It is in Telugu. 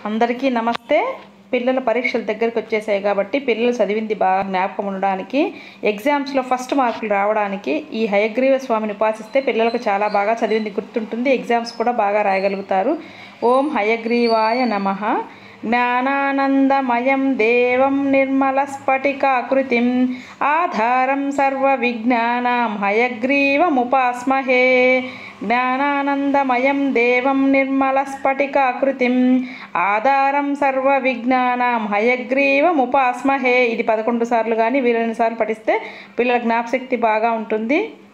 అందరికీ నమస్తే పిల్లల పరీక్షలు దగ్గరికి వచ్చేసాయి కాబట్టి పిల్లలు చదివింది బాగా జ్ఞాపకం ఉండడానికి ఎగ్జామ్స్లో ఫస్ట్ మార్కులు రావడానికి ఈ హయగ్రీవ స్వామిని ఉపాసిస్తే పిల్లలకు చాలా బాగా చదివింది గుర్తుంటుంది ఎగ్జామ్స్ కూడా బాగా రాయగలుగుతారు ఓం హయగ్రీవాయ నమః జ్ఞానానందమయం దేవం నిర్మలస్ఫటికాకృతిం ఆధారం సర్వవిజ్ఞానాం హయగ్రీవముపాస్మహే జ్ఞానానందమయం దేవం నిర్మలస్ఫటికాకృతిం ఆధారం సర్వవిజ్ఞానాం హయగ్రీవముపాస్మహే ఇది పదకొండు సార్లు కానీ వీలైన సార్లు పఠిస్తే పిల్లల జ్ఞాపశక్తి బాగా ఉంటుంది